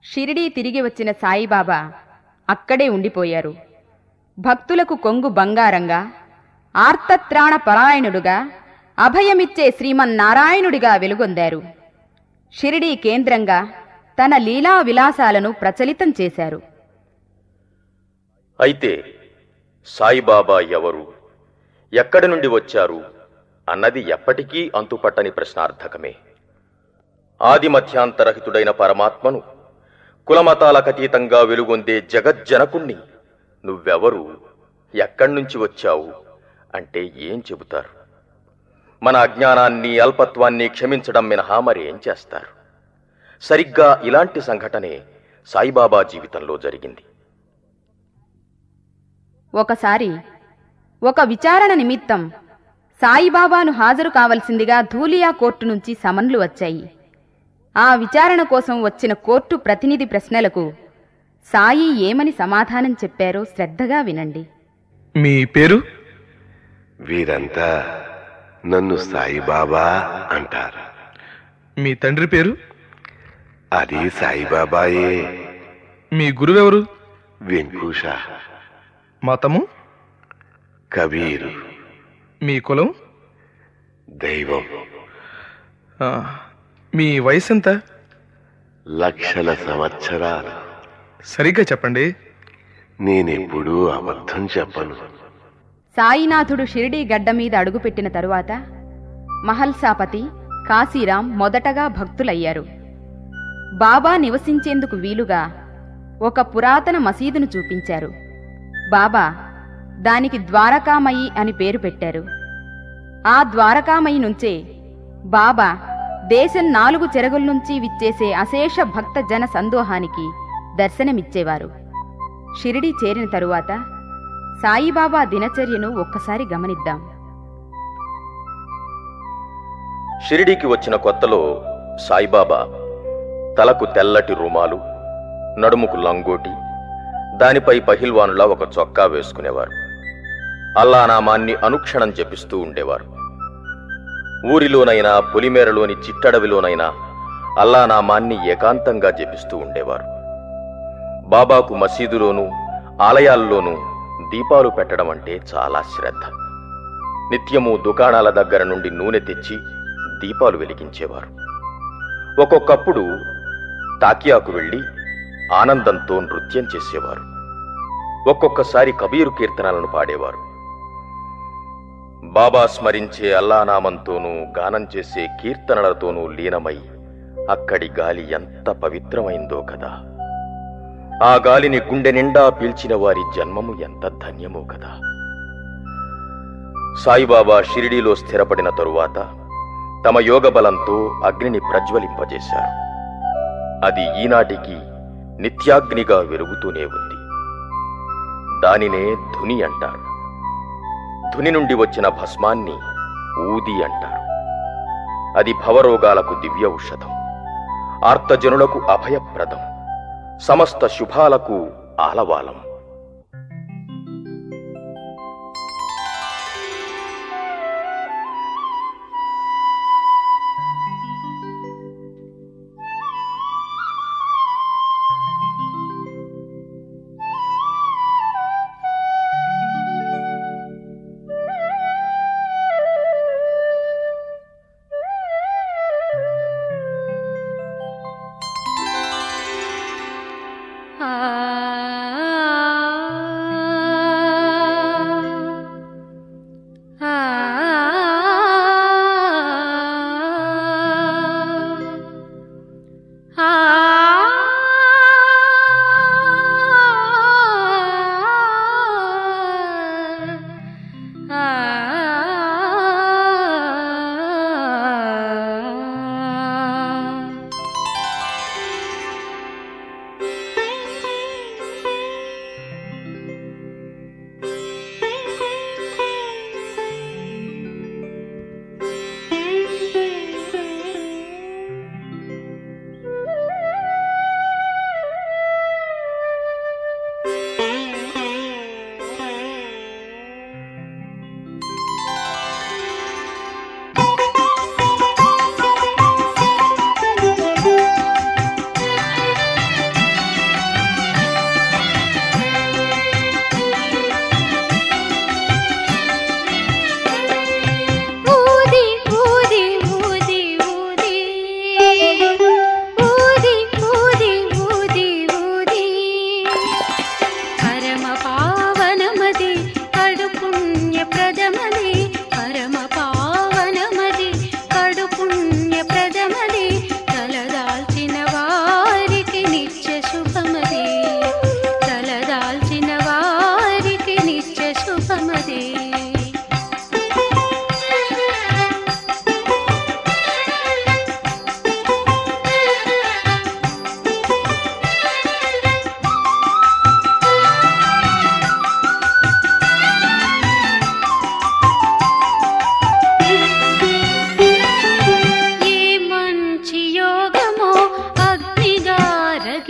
షిరిడీ తిరిగి వచ్చిన సాయిబాబా అక్కడే ఉండిపోయారు భక్తులకు కొంగు బంగారంగా ఆర్తత్రాణ పరాయణుడుగా అభయమిచ్చే శ్రీమన్నారాయణుడిగా వెలుగొందారు షిరిడీ కేంద్రంగా తన లీలా విలాసాలను ప్రచలితం చేశారు అయితే సాయిబాబా ఎవరు ఎక్కడి నుండి వచ్చారు అన్నది ఎప్పటికీ అంతుపట్టని ప్రశ్నార్థకమే ఆది మధ్యాంతరహితుడైన పరమాత్మను కులమతాలకతీతంగా వెలుగొందే జగజ్జనకుణ్ణి నువ్వెవరు ఎక్కడి నుంచి వచ్చావు అంటే ఏం చెబుతారు మన అజ్ఞానాన్ని అల్పత్వాన్ని క్షమించడం మినహా మరి ఏం చేస్తారు సరిగ్గా ఇలాంటి సంఘటనే సాయిబాబా జీవితంలో జరిగింది ఒకసారి ఒక విచారణ నిమిత్తం సాయిబాబాను హాజరు కావలసిందిగా ధూలియా కోర్టు నుంచి సమన్లు వచ్చాయి ఆ విచారణ కోసం వచ్చిన కోర్టు ప్రతినిధి ప్రశ్నలకు సాయి ఏమని సమాధానం చెప్పారో శ్రద్ధగా వినండి మీ పేరు వీరంతా నన్ను సాయిబాబా అంటారు మీ తండ్రి పేరు అది సాయిబాబాయే మీ గురువెవరు వెంకూష మతము కబీరు మీ కులం దైవం ఆ, మీ వయసు ఎంత లక్షల సంవత్సరాలు సరిగ్గా చెప్పండి నేనెప్పుడూ అబద్ధం చెప్పను సాయినాథుడు షిరిడీ గడ్డ మీద అడుగుపెట్టిన తరువాత మహల్సాపతి కాశీరాం మొదటగా భక్తులయ్యారు బాబా నివసించేందుకు వీలుగా ఒక పురాతన మసీదును చూపించారు బాబా దానికి ద్వారకామయి అని పేరు పెట్టారు ఆ ద్వారకామయి నుంచే బాబా దేశం నాలుగు చెరగుల నుంచి విచ్చేసే అశేష భక్త జన సందోహానికి దర్శనమిచ్చేవారు షిరిడీ చేరిన తరువాత సాయిబాబా దినచర్యను ఒక్కసారి గమనిద్దాం షిరిడీకి వచ్చిన కొత్తలో సాయిబాబా తలకు తెల్లటి రుమాలు నడుముకు లంగోటి దానిపై పహిల్వానులా ఒక చొక్కా వేసుకునేవారు అల్లా నామాన్ని అనుక్షణం జపిస్తూ ఉండేవారు ఊరిలోనైనా పొలిమేరలోని చిట్టడవిలోనైనా అల్లా నామాన్ని ఏకాంతంగా జపిస్తూ ఉండేవారు బాబాకు మసీదులోనూ ఆలయాల్లోనూ దీపాలు పెట్టడం అంటే చాలా శ్రద్ధ నిత్యము దుకాణాల దగ్గర నుండి నూనె తెచ్చి దీపాలు వెలిగించేవారు ఒక్కొక్కప్పుడు తాకియాకు వెళ్ళి ఆనందంతో నృత్యం చేసేవారు ఒక్కొక్కసారి కబీరు కీర్తనలను పాడేవారు బాబా స్మరించే అల్లానామంతోనూ గానం చేసే కీర్తనలతోనూ లీనమై అక్కడి గాలి ఎంత పవిత్రమైందో కదా ఆ గాలిని గుండె నిండా పీల్చిన వారి జన్మము ఎంత ధన్యమో కదా సాయిబాబా షిరిడీలో స్థిరపడిన తరువాత తమ యోగ బలంతో అగ్నిని ప్రజ్వలింపజేశారు అది ఈనాటికి నిత్యాగ్నిగా వెలుగుతూనే ఉంది దానినే ధుని అంటారు ధుని నుండి వచ్చిన భస్మాన్ని ఊది అంటారు అది భవరోగాలకు దివ్య ఔషధం ఆర్తజనులకు అభయప్రదం సమస్త శుభాలకు ఆలవాలం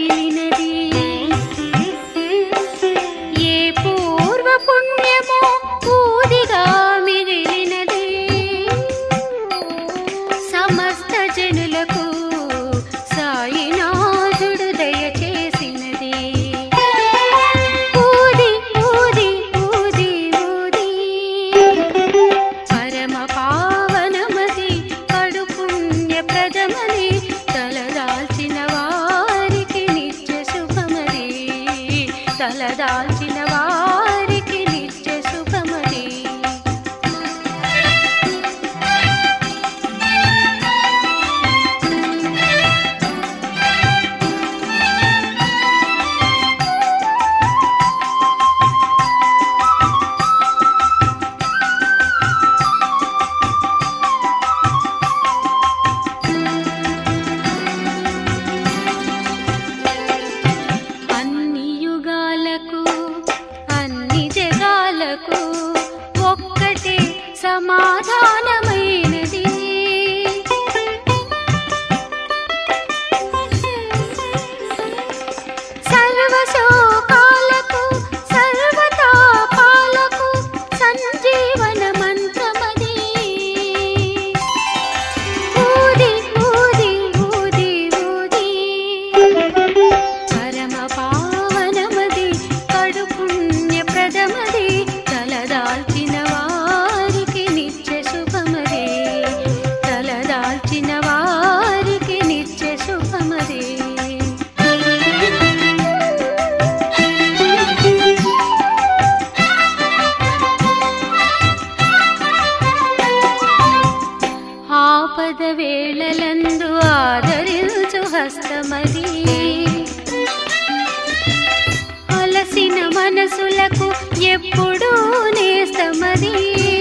మిగిలినది ఏ పూర్వ పుణ్యమో ఊదిగా మిగిలినది సమస్త జనులకు సాయినాథుడు దయచేసినది ఊది ఊది ఊది ఊది పరమ పావనమది కడు పుణ్య ప్రజమది తలదాల్చిన వారికి నిత్య శుభమది తలదాల్చిన వారికి నిత్య శుభమది అన్ని యుగాలకు అన్ని జగాలకు ఒక్కటే సమాధానమైనది సర్వ శోకాలకు సర్వతాపాలకు సంజీవన మంత్రమది ఊది ఊది ఊది ఊది పరమ పావనమది కడు పుణ్య ప్రదమది తలదాల్చిన వారికి నిత్య శుభమది తలదాల్చిన వారికి నిత్య శుభమది ఆపద వేళలందు ఆదరించు హస్తమది అలసిన మనసులకు ఎప్పుడూ నేస్తమది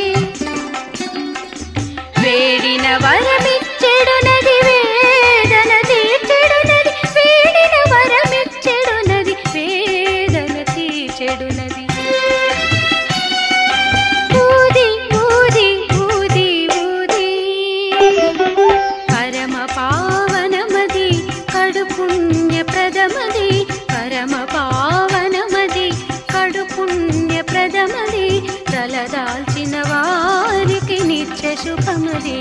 వేడిన వరమిచ్చెడునది వేదన తీర్చెడునది వేడిన వరమిచ్చెడునది వేదన తీర్చెడునది ఊది ఊది ఊది ఊది పరమ పావనమది కడు పుణ్య ప్రదమది పరమ పావనమది కడు పుణ్య ప్రదమది తలదాల్చిన వారికి నిత్య శుభమది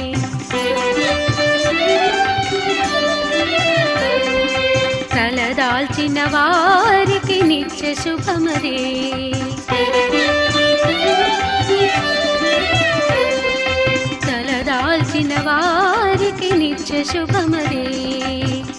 తలదాల్చిన వారికి నిత్య శుభమది తలదాల్చిన వారికి నిత్య శుభమది